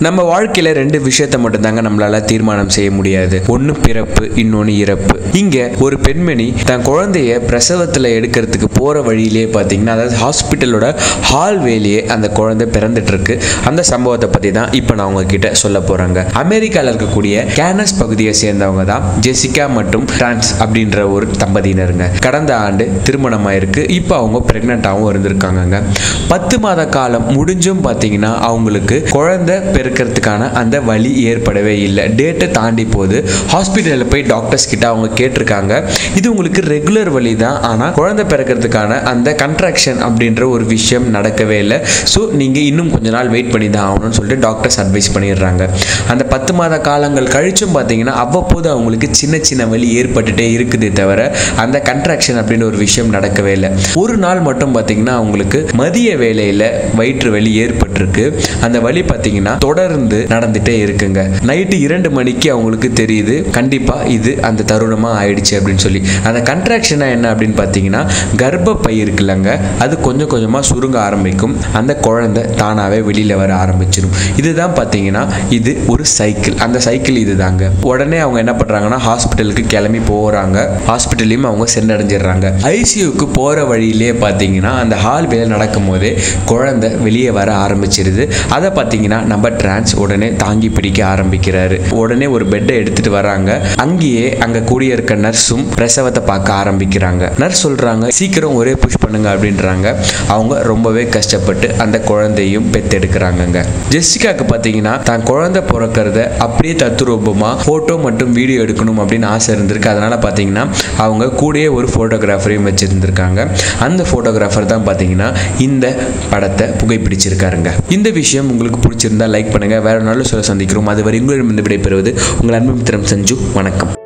நம்ம வாழ்க்கையில ரெண்டு விஷயத்த மட்டும்தாங்க நம்மளால தீர்மானம் செய்ய முடியாது ஒன்று பிறப்பு இன்னொன்று இறப்பு இங்க ஒரு பெண்மணி தன் குழந்தைய பிரசவத்துல எடுக்கிறதுக்கு போற வழியிலே பார்த்தீங்கன்னா அதாவது ஹாஸ்பிட்டலோட ஹால்வேலியே அந்த குழந்தை பிறந்துட்டு இருக்கு அந்த சம்பவத்தை பத்தி தான் இப்போ நான் உங்ககிட்ட சொல்ல போறாங்க அமெரிக்காவில் இருக்கக்கூடிய கேனஸ் பகுதியை சேர்ந்தவங்க தான் ஜெசிகா மற்றும் டிரான்ஸ் அப்படின்ற ஒரு தம்பதியினருங்க கடந்த ஆண்டு திருமணம் ஆயிருக்கு இப்போ அவங்க பிரெக்னெண்ட்டாகவும் இருந்திருக்காங்கங்க பத்து மாத காலம் முடிஞ்சும் பார்த்தீங்கன்னா அவங்களுக்கு குழந்தை பெருக்கிறதுக்கான அந்த வழி ஏற்படவே இல்லை டேட்டை தாண்டி போகுது ஹாஸ்பிட்டலில் போய் டாக்டர்ஸ் கிட்ட அவங்க கேட்டிருக்காங்க இது உங்களுக்கு ரெகுலர் வழி தான் ஆனால் குழந்தை பிறக்கிறதுக்கான அந்த கன்ட்ராக்ஷன் அப்படின்ற ஒரு விஷயம் நடக்கவே இல்லை ஸோ நீங்கள் இன்னும் கொஞ்ச நாள் வெயிட் பண்ணி தான் ஆகணும்னு சொல்லிட்டு டாக்டர்ஸ் அட்வைஸ் பண்ணிடுறாங்க அந்த பத்து மாத காலங்கள் கழிச்சும் பார்த்தீங்கன்னா அவ்வப்போது அவங்களுக்கு சின்ன சின்ன வலி ஏற்பட்டுட்டே இருக்குதே தவிர அந்த கன்ட்ராக்ஷன் அப்படின்ற ஒரு விஷயம் நடக்கவே இல்லை ஒரு நாள் மட்டும் பார்த்தீங்கன்னா அவங்களுக்கு மதிய வேலையில் வயிற்று வலி ஏற்பட்டிருக்கு அந்த வலி பார்த்தீங்கன்னா தொடர்ந்து நடந்துட்டே இருக்குங்க நைட்டு இரண்டு மணிக்கு அவங்களுக்கு தெரியுது கண்டிப்பா இது அந்த தருணமா ஆயிடுச்சு அப்படின்னு சொல்லி அந்த கன்ட்ராக்ஷனா என்ன அப்படின்னு பார்த்தீங்கன்னா கர்ப்பப்பை இருக்குல்லங்க அது கொஞ்சம் கொஞ்சமா சுருங்க ஆரம்பிக்கும் அந்த குழந்தை தானாவே வெளியில வர ஆரம்பிச்சிடும் இதுதான் பார்த்தீங்கன்னா இது ஒரு சைக்கிள் அந்த சைக்கிள் இதுதாங்க உடனே அவங்க என்ன பண்றாங்கன்னா ஹாஸ்பிட்டலுக்கு கிளம்பி போறாங்க ஹாஸ்பிட்டல்லையும் அவங்க சென்றடைஞ்சிடுறாங்க ஐசியூக்கு போற வழியிலேயே பார்த்தீங்கன்னா அந்த ஹால் வேலை நடக்கும் போதே குழந்தை வெளியே வர ஆரம்பிச்சிருது அதை பார்த்தீங்கன்னா நம்ம டிரான்ஸ் உடனே தாங்கி பிடிக்க ஆரம்பிக்கிறாரு உடனே ஒரு பெட்டை எடுத்துட்டு வராங்க அங்கேயே அங்க கூடிய இருக்க நர்ஸும் பிரசவத்தை பார்க்க ஆரம்பிக்கிறாங்க நர்ஸ் சொல்றாங்க சீக்கிரம் ஒரே புஷ் பண்ணுங்க அப்படின்றாங்க அவங்க ரொம்பவே கஷ்டப்பட்டு அந்த குழந்தையும் பெத்தெடுக்கிறாங்கங்க ஜெசிகாக்கு பார்த்தீங்கன்னா தான் குழந்தை பிறக்கிறத அப்படியே தத்துரூபமா போட்டோ மற்றும் வீடியோ எடுக்கணும் அப்படின்னு ஆசை இருந்திருக்கு அதனால பார்த்தீங்கன்னா அவங்க கூடயே ஒரு ஃபோட்டோகிராஃபரையும் வச்சிருந்திருக்காங்க அந்த ஃபோட்டோகிராஃபர் தான் பார்த்தீங்கன்னா இந்த படத்தை புகைப்பிடிச்சிருக்காருங்க இந்த விஷயம் உங்களுக்கு பிடிச்சிருந்தா லைக் பண்ணுங்க வேற நல்ல சொல்ல சந்திக்கிறோம் அதுவரை உங்களிடம் விடைபெறுவது உங்கள் அன்பு மித்திரம் சஞ்சு வணக்கம்